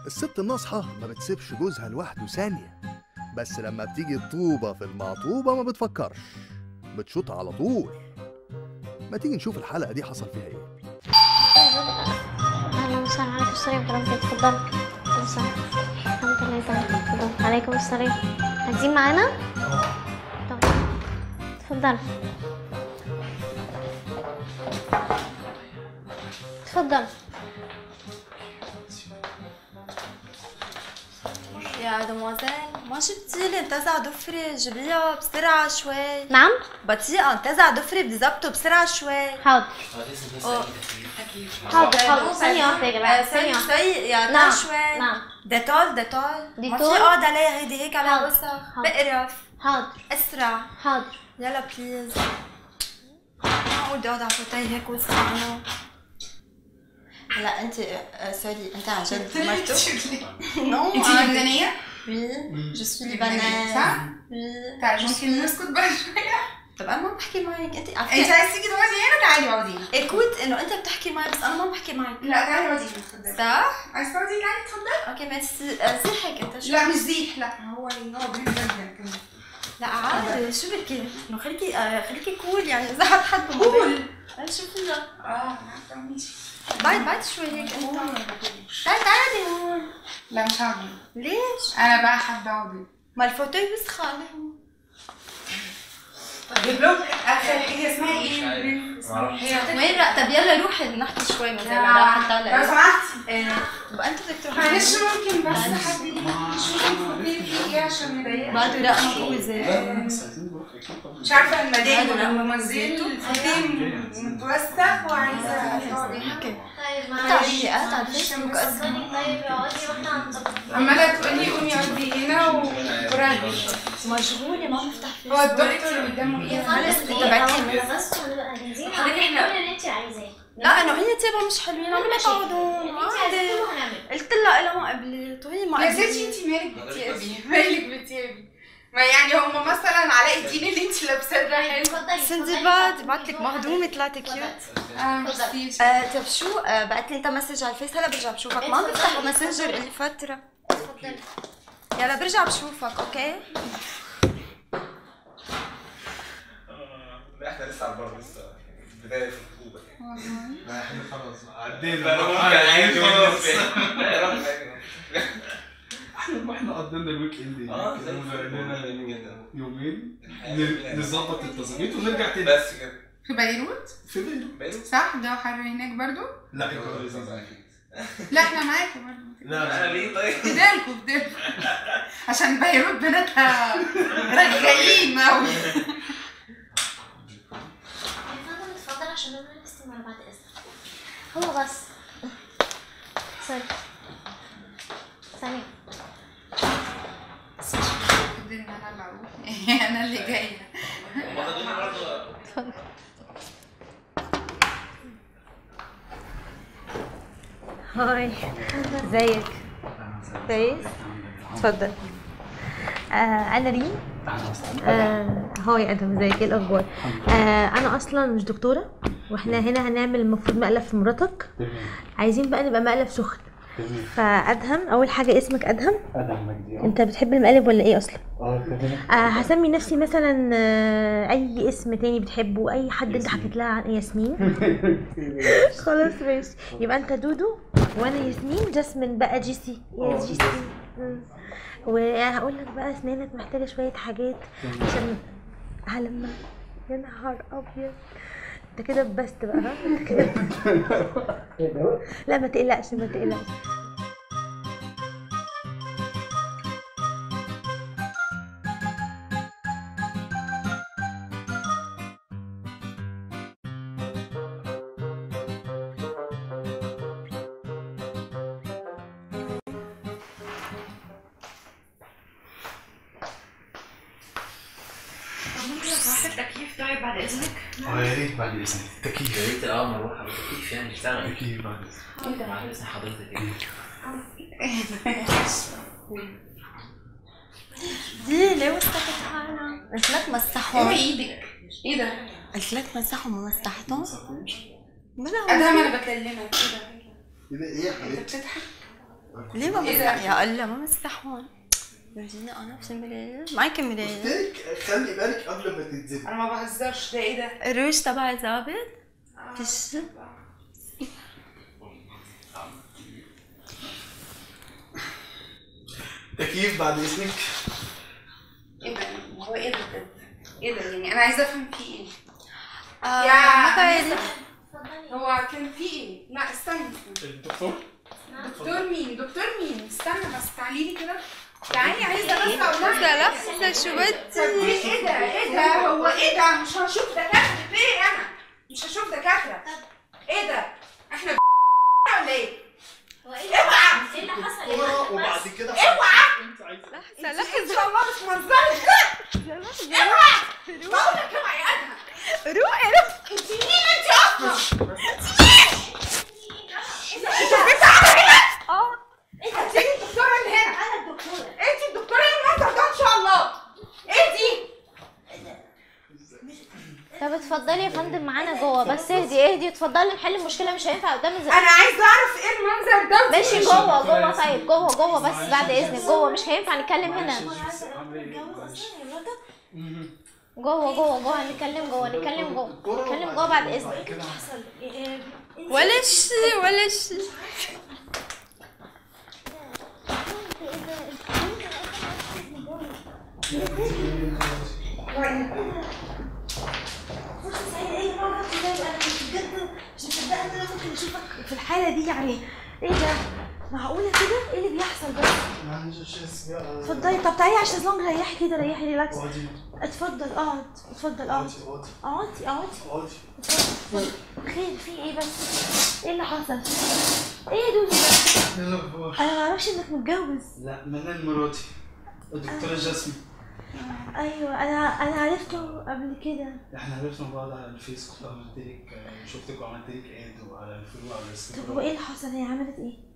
الست الناصحة ما بتسيبش جوزها لوحده ثانية بس لما بتيجي الطوبة في المعطوبة ما بتفكرش بتشوط على طول ما تيجي نشوف الحلقة دي حصل فيها ايه اهلا وسهلا عليكم السلام ورحمة اتفضل اهلا وسهلا الحمد لله تمام اتفضل عليكم السلام عايزين معانا؟ طب اتفضل اتفضل يا دوموزيل ما جبتي لي انتزع ضفري جيبيها بسرعة شوي نعم بطيئة انتزع ضفري بدي ظبطه بسرعة شوي حاضر أوه. حاضر حاضر ثانية واحدة يا جماعة ثانية ثانية واحدة شوي يا نعم، شوي نعم. ديتول ديتول ما ديتول؟ في قعد عليها هيدي هيك على حاضر، وسخ حاضر. بقرف حاضر اسرع حاضر يلا بليز معقول بدي اقعد على فوتاي هيك وسخ عنه هلا انت آه، سوري انت عن جد مرته؟ نو انت لبنانية؟ وي جو سوي صح؟ لبنان وي تعالي ممكن نسكت بقى شوية طب انا ما بحكي معك انت على انت فكرة عايز تيجي تقعدي هنا تعالي اقعدي هنا اكوت انه انت بتحكي معي بس انا ما بحكي معك لا تعالي اقعدي هنا اتفضلي صح؟ عايز تقعدي تعالي اتفضلي اوكي ميرسي آه، زيحك انت شو لا مش زيح لا هو هو بيهم جدا كمان لا عادي شو بدك انه خليكي آه، خليكي كول يعني اذا حد حد قول شو فينا اه لا ماشي بعد بعد شوي هيك انت تعالي تعالي هون لا مش هقعد ليش؟ انا بقى حابة اقعد ما الفوتوي وسخة عليه اجيب لك اخر هي اسمها ايه؟ هي وين رأ طب يلا روحي نحكي شوي مثلا راح لو طالع سمحتي ايه تبقى انت بدك تروحي معلش ممكن بس حد يجي يشوف الفوتيل فيه ايه عشان مضايقني بعده رأى مفوزة مش عارفة المدام لما مزيته الفوتيل متوسخ وعايزة تقعد طيب تعالي قاعدة على الفيسبوك اصلا طيب اقعدي واحنا هنظبط عمالة تقولي قومي اقعدي هنا وراجعي مشغولة ما بفتح هو الدكتور اللي قدامه ايه؟ خلص انت بعتي بس ونبقى جاهزين حضرتك هنعمل احنا- كل اللي انت عايزاه لا انه هي تيبا مش حلوين عم تقعدون اللي انت عايزاه عادي كله هنعمله قلت لها الا ما قبلت وهي ما يا قبلت ستي انت مالك بتيابي مالك بتيابي ما يعني هم مثلا علاء الدين اللي انت لابساه ده حلو اتفضلي سندباد بعت لك مهضومة طلعت كيوت اه ميرسي آه طب شو آه بعت لي انت مسج على الفيس هلا برجع بشوفك ما عم بفتح ماسنجر الي فترة اتفضلي يلا برجع بشوفك اوكي لا احنا لسه على البر لسه بدايه الخطوبه لا احنا خلاص لا عدينا انا ممكن المرحلة دي عادي خلاص. لا يا رب احنا احنا قضينا الويك اند اه هناك. زي كنا الفل لنا جميل جدا يومين الحياة ن- جميلة. نظبط التظبيط ونرجع تاني بس كده في بيروت في بيرو بيروت صح الجو حر هناك برضو لا الجو لذيذ. لا احنا معاكم برضو لا انا لا ليه طيب بدالكم بدالكم عشان بيروت بناتها رجالين قوي اتفضل اتفضل عشان نعمل الاستمارة بعد اذنك هو بس سوري ثانية قدر ان انا اللي اروح انا اللي جايه هم خدوني برضه هاي ازيك كويس اتفضل آه انا ريم آه هاي ادهم ازيك ايه الاخبار آه انا اصلا مش دكتوره واحنا هنا هنعمل المفروض مقلب في مراتك عايزين بقى نبقى مقلب سخن فادهم اول حاجه اسمك ادهم ادم مجدي اه انت بتحب المقالب ولا ايه اصلا اه تمام آه هسمي نفسي مثلا آه اي اسم تاني بتحبه اي حد انت حكيت لها عن ياسمين خلاص ماشي يبقى انت دودو وانا ياسمين جاسمين بقى جيسي يا اه. جيسي مم. وهقول لك بقى اسنانك محتاجه شويه حاجات عشان هلما يا نهار ابيض انت كده بست بقى ها انت كده لا ما تقلقش ما تقلقش التكييف طيب بعد اذنك اه يا ريت بعد اذنك تكييف يا ريت اه مروحه بالتكييف يعني اشتغل تكييف بعد اذنك بعد اذن حضرتك يعني دي ليه وسخت حالها؟ قلت لك مسحهم اوعي ايدك ايه ده؟ قلت لك مسحهم وما مسحتهم بلا ادهم انا بكلمك ايه ده؟ ايه ده ايه يا انت حبيبتي بتضحك؟ ليه ما مسح يا الله ما مسح هون فرجيني انا في مرايه معك مرايه قلت خلي بالك قبل ما تتزبط انا ما بهزرش ده ايه ده؟ الروج تبعي ظابط فيش تكييف بعد اذنك ايه ده؟ هو ايه ده بجد؟ ايه ده يعني انا عايزه افهم في ايه؟ آه، يا مثلا هو كان في ايه؟ لا استنى الدكتور دكتور مين؟ دكتور مين؟ استنى بس تعالي لي كده تعالي عايزه بس اقول لك لحظة لحظة شو طب بدي ايه ايه ده؟ ايه ده؟ هو ايه ده؟ مش هشوف دكاتره ليه انا؟ مش هشوف دكاتره ايه ده؟ احنا ولا ايه؟ اوعى دكتورة وبعد كده اوعى لحظة ان لحظة شاء الله مش منظرك ده اوعى بقول لك اوعى يا ادهم روقي روقي انت مين انت اصلا؟ انت انت عامله هنا؟ اه انت الدكتوره اللي هنا انا الدكتوره انت الدكتوره اللي المنظر ده ان شاء الله ايه دي؟ طب اتفضلي يا فندم معانا جوه بس اهدي اهدي اتفضلي نحل المشكله مش هينفع قدام الزميل انا عايزه اعرف ايه المنظر ده ماشي جوه جوه طيب جوه جوه بس بعد اذنك جوه مش هينفع نتكلم هنا جوه جوه جوه هنتكلم جوه نتكلم جوه نتكلم جوه بعد اذنك ولا شيء ولا شيء مش مصدقه ان انا ممكن اشوفك في الحاله دي يعني ايه ده معقوله كده ايه اللي بيحصل بس اتفضلي طب تعالي على الشезлونج ريحي كده ريحي ريلاكس اتفضل اقعد اتفضل اقعد اقعدي اقعدي اتفضل. خير في ايه بس ايه اللي حصل ايه يا دودو ده؟ انا ما اعرفش انك متجوز لا منال مراتي الدكتورة جاسمين ايوه انا انا عرفته قبل كده احنا عرفنا بعض على الفيس كنت عملت لك شفتك وعملت لك اد وعلى الفيلم وعلى طب هو ايه اللي حصل هي عملت ايه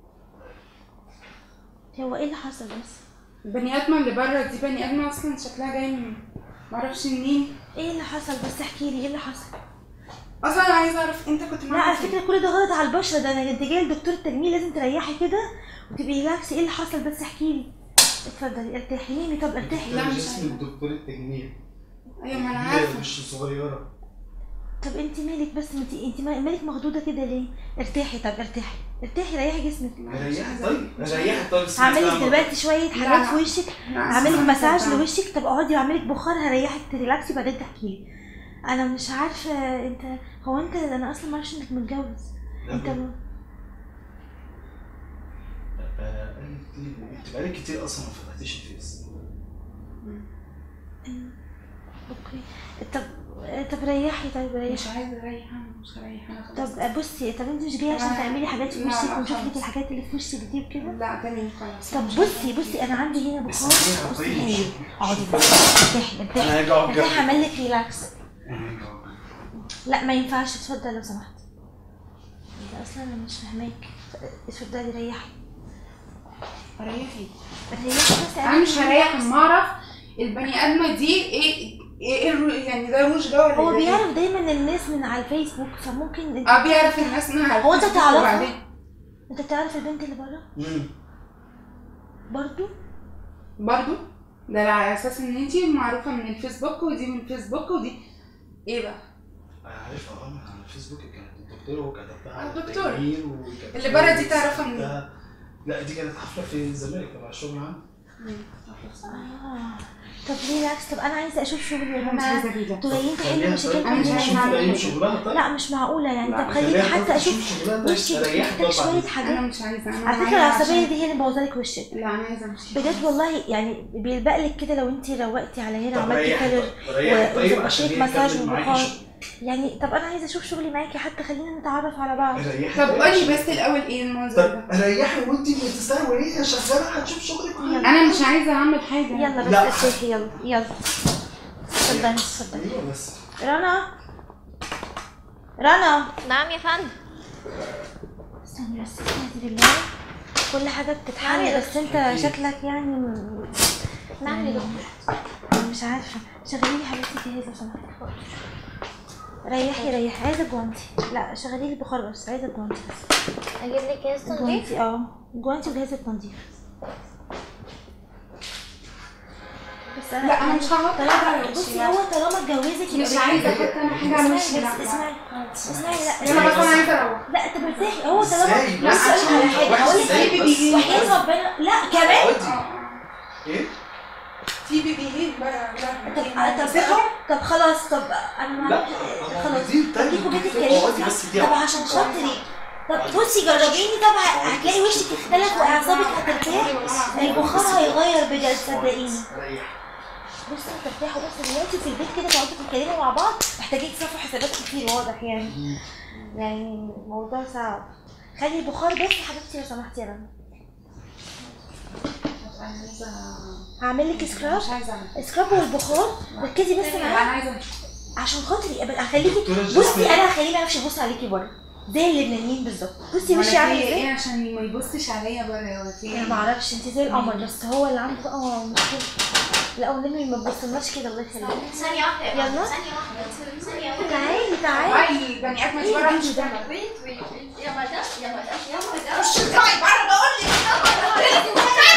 هو ايه اللي حصل بس البني ادمه اللي بره دي بني ادمه اصلا شكلها جاي من معرفش منين ايه اللي حصل بس احكي لي ايه اللي حصل اصلا انا عايزه اعرف انت كنت لا معاها على فين؟ فكره كل ده غلط على البشره ده انا انت جاي لدكتور التجميل لازم تريحي كده وتبقي ريلاكس ايه اللي حصل بس احكي لي اتفضلي ارتاحي نامي طب ارتاحي لا مش جاسمين دكتور التجميل ايوه ما انا كبيرة عارفه مش صغيرة طب انت مالك بس انت انت مالك مخضوضه كده ليه ارتاحي طب ارتاحي ارتاحي ريحي جسمك ريحي طيب ريحي طيب اسمعي هعمل لك كلام دلوقتي شويه لا، حاجات لا. في وشك لا، هعمل لك اسمع، مساج اسمع. لوشك طب اقعدي واعمل لك بخار هريحك تريلاكسي بعدين تحكي لي انا مش عارفه انت هو انت انا اصلا ما اعرفش انك متجوز لا، انت بجد. آه، انت انت بقالك كتير اصلا ما فتحتيش الفيس اوكي طب طب ريحي طيب ريحي مش عايزه اريح انا مش هريح انا خلاص طب بصي طب انت مش جايه عشان لا. تعملي حاجات في لا، وشك لا، ونشوف لك خلاص. الحاجات اللي في وشك دي وكده لا تاني خلاص طب بصي بصي انا عندي هنا بخار اسمعيها بصي طيب. هايل اقعدي بس ارتاحي انا ارتاحي هاجي اقعد ارتاحي جنبك هعمل لك ريلاكس أنا هاجي أقعد جنبك. لا ما ينفعش اتفضل لو سمحت انت اصلا انا مش فاهماك اتفضلي ريحي ريحي ريحي بس انا مش هريح اما اعرف البني ادمه دي ايه ايه ايه الرو- يعني ده روج ده ولا هو ده إيه؟ بيعرف دايما الناس من على الفيسبوك فممكن انت اه بيعرف الناس انها هو انت تعرفها؟ وبعدين انت تعرف البنت اللي بره مم. برضو برضو ده على اساس ان انتي معروفه من الفيسبوك ودي من الفيسبوك ودي ايه بقى انا عارفها اه من على الفيسبوك كانت الدكتوره وكتبتها على الدكتورة. التجميل وكتبتها اللي برا دي تعرفها منين؟ كتبتها- لا دي كانت حفله في الزمالك تبع الشغل عندي اه طب ريلاكس طب انا عايزه اشوف شغلي يا انا مش جماعه عايزه بيه ده انتوا جايين تحلوا خليها مشاكلكم طيب أنا مش هنا. عايزة أعمل تلاقي كده. شغلها طيب لا مش معقوله يعني لا، طب خليكي خليها حتى طيب اشوف تشوف شغلها طيب وشك ريحها محتاج طبعا. شويه انا حاجات مش عايزه انا على فكره معايا العصبيه عشان- دي هي اللي مبوظالك وشك لا انا عايزه امشي بجد والله يعني بيلبق لك كده لو انت روقتي على هنا طب عملتي ريحي كالر طيب ريحي طيب عشان وظبطيت هي مساج تكمل معاكي وبخار شغل. يعني طب انا عايزه اشوف شغلي معاكي حتى خلينا نتعرف على بعض ريحي طب طيب قولي عشان- بس الاول ايه المنظر ده طب ريحي وانت بتستهوي ايه شغاله هتشوف شغلك انا مش عايزه اعمل حاجه يلا بس لا. ارتاحي يلا يلا اتفضلي اتفضلي ايوه بس رنا رنا نعم يا فندم استني بس استهدي بالله كل حاجة بتتحل بس انت شكلك يعني م- نعم يا دكتور مش عارفة شغلي لي حبيبتي جهاز لو سمحت ريحي ريحي عايزه جوانتي لا شغلي لي بخار بس عايزه جوانتي بس اجيب لك كيس تنظيف جوانتي اه جوانتي وجهاز التنظيف بس انا لا انا مش هحط طالما حاجه بصي هو طالما اتجوزك مش يبقى عايزه بيحبك. احط انا حاجه على وشي اسمعي لا بس لا. اسمعي اسمعي لا انا بس انا عايزه اروح لا طب ارتاحي هو طالما ازاي لا بس اقول لك على حاجه واحد اقول لك ازاي حاجه بس وحياة ربنا لا كمان اقعدي ايه في بيبي هيل بقى طب لا طب طب خلاص طب انا ما لا اعرفش خلاص دي طب ليكوا بيت اقعدي الكريم بس دي طب عشان خاطري طب بصي جربيني طب ه- هتلاقي وشك اختلف واعصابك هترتاح البخار هيغير بجد صدقيني بصي هترتاحوا بس دلوقتي في البيت كده تقعدوا تتكلموا مع بعض محتاجين تصرفوا حسابات كتير واضح يعني يعني الموضوع صعب خلي البخار بس يا حبيبتي لو سمحتي يا رنا هعمل لك سكراب مش عايزه اعمل سكراب والبخار ركزي بس انا معايا عايزه عشان خاطري أبقى- هخليكي دكتورة بصي جاسمين. انا هخليه ما يعرفش يبص عليكي بره زي اللبنانيين بالظبط بصي وأنا ماشي عامل في ازاي ايه عشان ما يبصش عليا بره هو في انا ما اعرفش انت زي القمر بس هو اللي عنده بقى مشكله لا والنبي ما تبصلناش كده الله يخليك ثانية واحدة يا يلا. ماما، ثانية واحدة ثانية واحدة تعالي تعالي اي بني ادم مش بره مش بره ويت ويت ويت يا مدام يا مدام يا مدام مش تطلعي بره بقول لك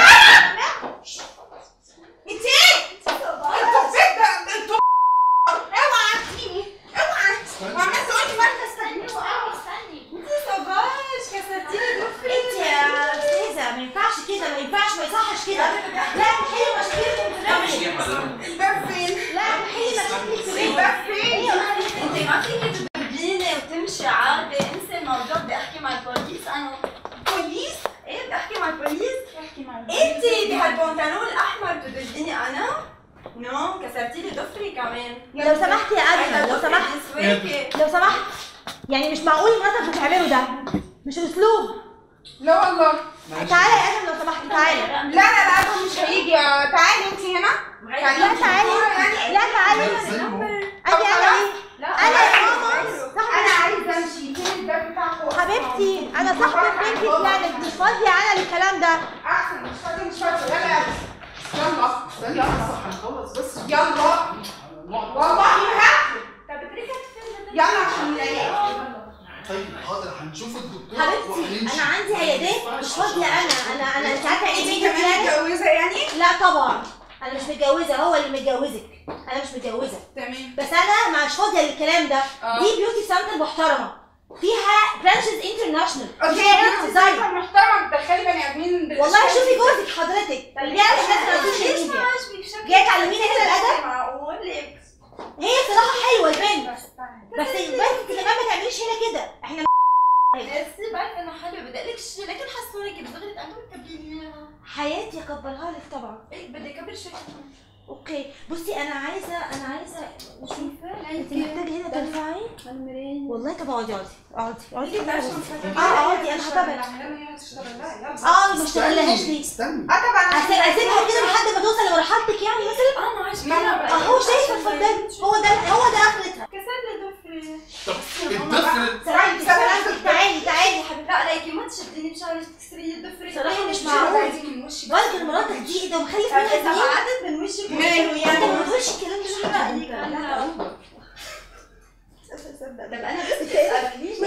انت ايه؟ انتوا البيت ده انتوا اوعى تجيني اوعى وعملت تقولي مركز استني وقعوا استني انت صباش كسرتيني ضفري انت يا استاذه ما ينفعش كده ما ينفعش ما يصحش كده لا نحل مشاكلكم في البيت الباب فين؟ لا نحل مشاكلك في البيت الباب فين؟ انت ما فيك تبديني وتمشي عادي انسي الموضوع بدي احكي مع البوليس انا بوليس؟ ايه بدي احكي مع البوليس احكي مع انت بهالبنطلون الاحمر تدجيني انا نو كسرتي لي ضفري كمان لو سمحتي يا ادهم لو سمحت سمحت لو سمحت يعني مش معقول مراتك بتعمله ده مش اسلوب لا والله تعالى يا ادهم لو سمحت تعالى لا لا لا ده مش هيجي تعالي انت هنا لا تعالي لا تعالي اجي انا ليه انا يا ماما انا عايزه امشي فين الباب بتاعكم حبيبتي انا صاحبة بنتي بلانت مش فاضية انا للكلام ده احسن مش فاضي مش فاضي يلا يلا استني صح هنخلص بس يلا والله هات طب اتركك يلا عشان نلاقيك طيب حاضر هنشوف الدكتور حبيبتي انا عندي عيادات مش فاضية انا انا انا انت عارفة يعني انت ايه كمان بلانت؟ متجوزه يعني لا طبعا انا مش متجوزة هو اللي متجوزك انا مش متجوزة تمام بس انا مش فاضية للكلام ده اه. دي بيوتي سنتر محترمه فيها برانشز انترناشونال اوكي فيها انت ديزاين زي محترمه بتدخلي بني ادمين بالاشكال والله شوفي دي. جوزك حضرتك اللي بيعرف الناس على السوشيال ميديا جايه تعلمينا هنا الادب معقول لك هي صراحه حلوه البنت بس البنت كمان ما تعمليش هنا كده احنا بس بعرف انه حلو بدي اقول لك شيء لكن حسوني كده دغري انتم مكبرين حياتي اكبرها لك طبعا ايه بدي اكبر شوي اوكي بصي انا عايزه انا عايزه مش انت محتاجه هنا ترفعي والله طب اقعدي اقعدي اقعدي اقعدي اه اقعدي انا هتابعك اه ما اشتغلهاش ليه استني اه طبعا أسيب- اسيبها كده لحد ما توصل لمرحلتك يعني مثلا انا عايش ما أنا كده اهو شايفه اتفضلي هو ده هو ده اخرتها كسر لي ضفري طب الطفل سلامتك سلامتك تعالي تعالي يا حبيبتي لا ليكي ما تشديني بشعرك تكسري لي ضفري صراحة مش معقول معقول عايزين من وشي بالك مراتك دي ايه ده ومخلف طب منها اذا سنين بعدت من وشك ماله انت يعني ما تقولش الكلام ده شو رايك انا طب انا بس تسالنيش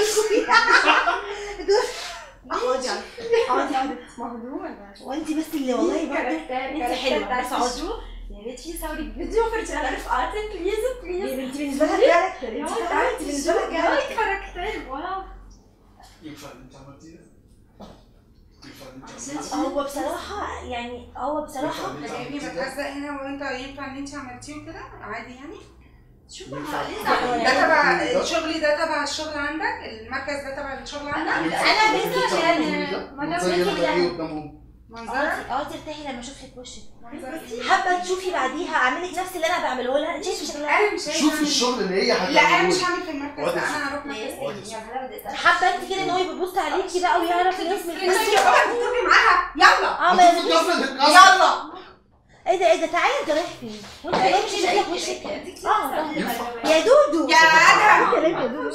اقعدي اقعدي اقعدي وانت بس اللي والله برضه انت حلوه بس اقعدي يا ريت يصورك فيديو فرجي على رفقاتي بليز بليز انت بالنسبه لها كاركتر انت انت بالنسبه لها كاركتر كاركتر واو ينفع اللي انت عملتيه ده؟ ينفع اللي انت عملتيه هو بصراحه يعني هو بصراحه ينفع اللي انت جايبني عملتيه ده؟ متلزق هنا وانت ينفع ان انت عملتيه كده عادي يعني شو ينفع بقى ده تبع ده؟ الشغل ده تبع الشغل عندك المركز ده تبع الشغل عندك انا اللي بنتي انت يعني عملتيه ده؟ ما دام زي بنتي اللي يعني جه قدامهم منظرك اقعدي اقعدي ارتاحي لما اشوفك وشك منظرك حابه تشوفي بعديها اعمل لك نفس اللي انا بعمله لها انت شايفه شكلها انا مش عايزه شوفي أعمل- الشغل اللي هي لا انا مش هتعمله هعمل في المركز ده انا هروح مركز تاني يا هلا بدي اسالك حابه انت كده ان هو يبص عليكي بقى ويعرف الاسم انت يا بابا تضربي معاها يلا اه ما هتشوفي الطفل اللي اتكسر. يلا ايه ده ايه ده تعالى انت رايح فين؟ وانت إيه، جاي مش إيه، شايف إيه، وشك إيه، إيه، اه ده. ينفع؟ يا دودو يا ادهم انت ليه يا دودو؟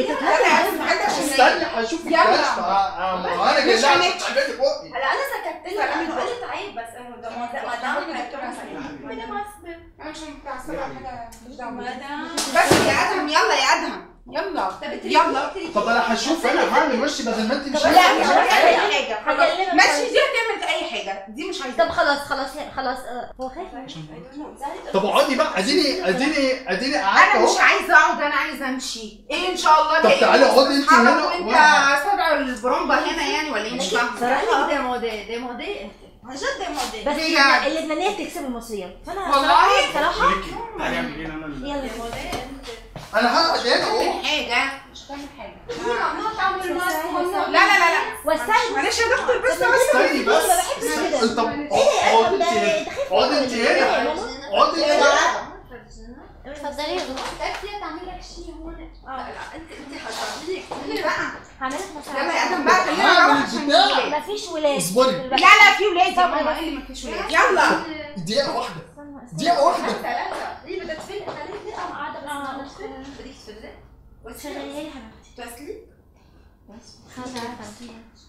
استني هشوف يلا. الكشف آه، ما هو انا جاي مش لها هنك- عشان تعباني بقي هلا انا سكتت لك انا قلت عيب بس انه ده مدام هيك انا معصبه انا مش متعصبه على حاجه مش دعوه مدام بس يا ادهم يلا يا ادهم يلا يلا طب انا هشوف انا هعمل وشي بدل ما انت مش لا مش عارفة. هتعمل اي حاجه خلاص هكلمك ماشي طيب. دي هتعمل اي حاجه دي مش عايزه طب خلاص خلاص خلاص آه، هو خايف طب اقعدي بقى اديني اديني اديني قعدت انا مش اهو عايزه اقعد انا عايزه امشي ايه ان شاء الله طب ده تعالي إيه؟ اقعدي انت أصحابك هنا وانت وأنا- سبع البرومبا هنا يعني ولا ايه مش فاهمه صراحه دي مودي دي مودي انت عن جد دي مودي بس هي- اللبنانيه بتكسب المصريه فانا والله؟ صراحه تعالي اعمل ايه انا ال- يلا مودي انت انا هقعد هنا اهو تعمل حاجه مش هتعمل حاجه ممنوع تعمل ماسك لا لا لا لا واستنى معلش يا دكتور بس استني بس ما بحبش استني. كده. طب ايه اقعدي ده انت ده هنا خايف اقعدي انت هنا اقعدي انت هنا اتفضلي يا دكتور فيها تعمل لك شيء هون اه لا انت انت حتعملي كتير بقى هعمل لك يلا يا مساعدة ادم بقى خلينا هعمل نروح عشان البتاع. الولاد. مفيش ولاد اصبري لا لا في ولاد يا ماما ايه اللي مفيش ولاد يلا دقيقة واحدة دقيقة واحدة لا لا هي بدها تفل انا ليه انا قاعده بس آه. بدها تفل بدك تفلي شغلي هي حبيبتي توصلي خلاص عرفت.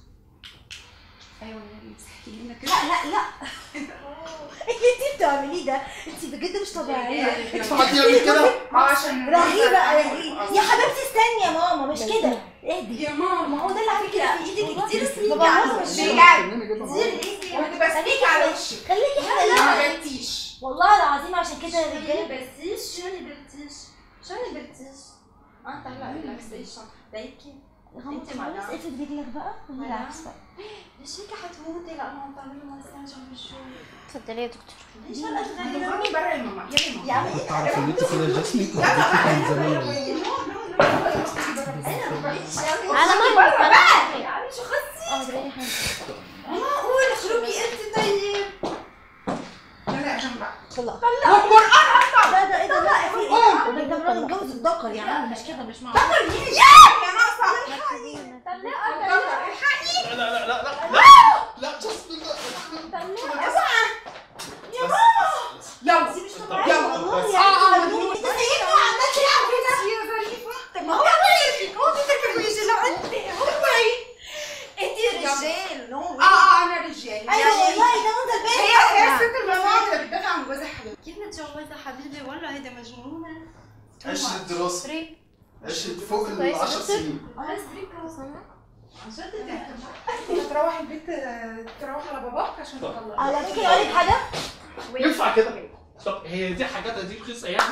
ايوه مسحتي لنا لا لا لا اللي انت بتعمليه ده انت بجد مش طبيعيه انت حد يعمل كده اه عشان رهيبه يا حبيبتي استني يا ماما مش كده اهدي يا ماما ما هو ده اللي على فكره في ايدك كتير سنين بابا قاعدة مش بالشغل. بجد كتير ايدي وانت بسليك على وشك خليكي ما حلوه غلطيش والله العظيم عشان كده شو الرجاله اللي برتيش شو اللي برتيش شو اللي برتيش انت هلا ريلاكسيشن دايكي انت خلاص مدام. افرد رجلك بقى بالعكس بقى ليش هيك حتموتي لانه عم تعملي مساج عم بشوف اتفضلي يا دكتور ليش هالاشغال خرجي بره يا ماما يلا يا ماما يا عم كنت عارف ان انت كده جسمي كنت من زمان على ما برا بقى يعني شو خصي اه دلوقتي حاجة. معقول اخرجي انت طيب يلا يا جنب بقى طلع والقرآن اصلا لا ده ايه ده لا في ايه ده انت مرات متجوز الذكر يا عم مش كده مش معقول يا ناقصة لا لا لا لا لا لا جسمي يلا مش طبيعيه يلا والله اه اه يعني مجنون انت ايه عملت ايه يا ظريفة طب ما هو بيجي هو بيجي لو انت اوعي انت رجال اه اه انا رجال ايوه والله ده منظر باين هي هي الست المفروض اللي بتدافع عن جوزها حبيبتي كيف متجوزة حبيبي والله هيدا مجنونة عشرة دراسة فري عشرة فوق ال 10 سنين انا ستريكو عن جد انت تروح البيت آه، تروح على باباك عشان تطلع على ممكن اقول لك حاجه ينفع كده طب هي دي حاجات دي رخيصة يعني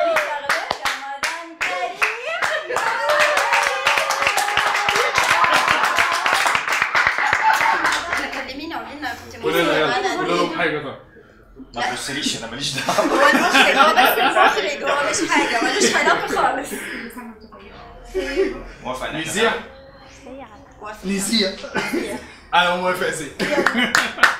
كلمينا وقولي لنا كنت قول لنا يلا معنا قول لهم حاجة طب ما تبصليش انا ماليش دعوة هو المخرج هو بس المخرج هو مش حاجة ملوش علاقة خالص موافق ان احنا نسيع نسيع انا موافق زي